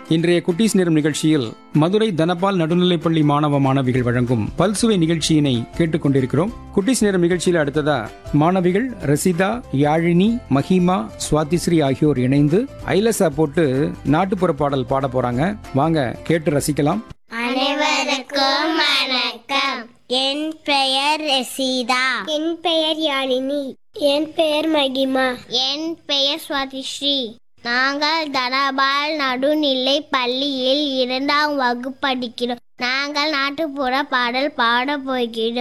இன்றைய குட்டீஸ் நேரம் நிகழ்ச்சியில் மதுரை தனபால் நடுநிலைப்பள்ளி மாணவ மாணவிகள் வழங்கும் பல்சுவை நிகழ்ச்சியினை கேட்டுக்கொண்டிருக்கிறோம் குட்டீஸ் நேரம் நிகழ்ச்சியில் அடுத்ததா மாணவிகள் ரசிதா யாழினி மஹிமா சுவாதிஸ்ரீ ஆகியோர் இணைந்து ஐலசா போட்டு நாட்டுப்புற பாடல் பாட போறாங்க வாங்க கேட்டு ரசிக்கலாம் அனைவருக்கும் வணக்கம் என் பெயர் ரசீதா என் பெயர் யாழினி என் பெயர் மகிமா என் பெயர் சுவாதிஸ்ரீ நாங்கள் தனபால் நடுநிலை பள்ளியில் இரண்டாம் வகுப்பு படிக்கிறோம் நாங்கள் நாட்டுப்புற பாடல் பாட போகிறோம்